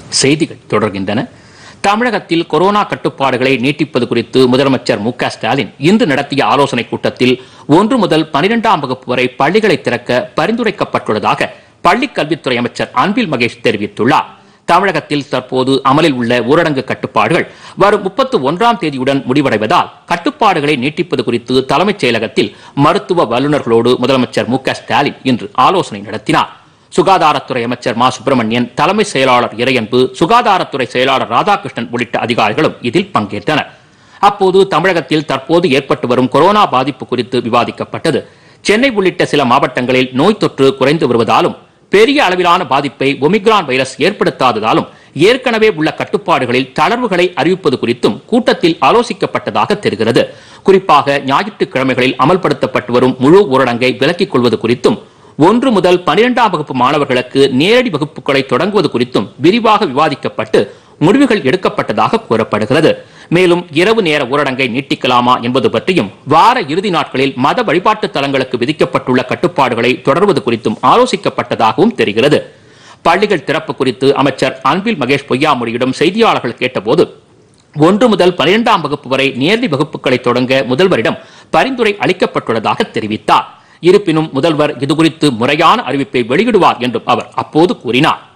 செய்திகள் தொடர்கின்றன தமிழகத்தில் கொரோனா கட்டுப்பாடுகளை நீட்டிப்பது குறித்து முதலமைச்சர் மு க ஸ்டாலின் இன்று நடத்திய ஆலோசனைக் கூட்டத்தில் ஒன்று முதல் பனிரெண்டாம் வகுப்பு வரை பள்ளிகளை திறக்க பரிந்துரைக்கப்பட்டுள்ளதாக பள்ளிக் கல்வித்துறை அமைச்சர் அன்பில் மகேஷ் தெரிவித்துள்ளார் தமிழகத்தில் தற்போது அமலில் உள்ள ஊரடங்கு கட்டுப்பாடுகள் வரும் முப்பத்து ஒன்றாம் தேதியுடன் முடிவடைவதால் கட்டுப்பாடுகளை நீட்டிப்பது குறித்து தலைமைச் செயலகத்தில் மருத்துவ வல்லுநர்களோடு முதலமைச்சர் மு க ஸ்டாலின் இன்று ஆலோசனை நடத்தினார் சுகாதாரத்துறை அமைச்சர் மா சுப்பிரமணியன் தலைமை செயலாளர் இறையன்பு சுகாதாரத்துறை செயலாளர் ராதாகிருஷ்ணன் உள்ளிட்ட அதிகாரிகளும் இதில் பங்கேற்றனர் அப்போது தமிழகத்தில் தற்போது ஏற்பட்டு வரும் கொரோனா பாதிப்பு குறித்து விவாதிக்கப்பட்டது சென்னை உள்ளிட்ட சில மாவட்டங்களில் நோய் தொற்று குறைந்து வருவதாலும் பெரிய அளவிலான பாதிப்பை ஒமிக்ரான் வைரஸ் ஏற்படுத்தாததாலும் ஏற்கனவே உள்ள கட்டுப்பாடுகளில் தளர்வுகளை அறிவிப்பது குறித்தும் கூட்டத்தில் ஆலோசிக்கப்பட்டதாக தெரிகிறது குறிப்பாக ஞாயிற்றுக்கிழமைகளில் அமல்படுத்தப்பட்டு வரும் முழு ஊரடங்கை விலக்கிக் கொள்வது குறித்தும் ஒன்று முதல் பனிரெண்டாம் வகுப்பு மாணவர்களுக்கு நேரடி வகுப்புகளை தொடங்குவது குறித்தும் விரிவாக விவாதிக்கப்பட்டு முடிவுகள் எடுக்கப்பட்டதாக கூறப்படுகிறது மேலும் இரவு நேர ஊரடங்கை நீட்டிக்கலாமா என்பது பற்றியும் வார இறுதி நாட்களில் மத வழிபாட்டு தலங்களுக்கு விதிக்கப்பட்டுள்ள கட்டுப்பாடுகளை தொடர்வது குறித்தும் ஆலோசிக்கப்பட்டதாகவும் தெரிகிறது பள்ளிகள் திறப்பு குறித்து அமைச்சர் அன்பில் மகேஷ் பொய்யாமொழியிடம் செய்தியாளர்கள் கேட்டபோது ஒன்று முதல் பனிரெண்டாம் வகுப்பு வரை நேரடி வகுப்புகளை தொடங்க முதல்வரிடம் பரிந்துரை அளிக்கப்பட்டுள்ளதாக தெரிவித்தார் இருப்பினும் முதல்வர் இதுகுறித்து முறையான அறிவிப்பை வெளியிடுவார் என்றும் அவர் அப்போது கூறினார்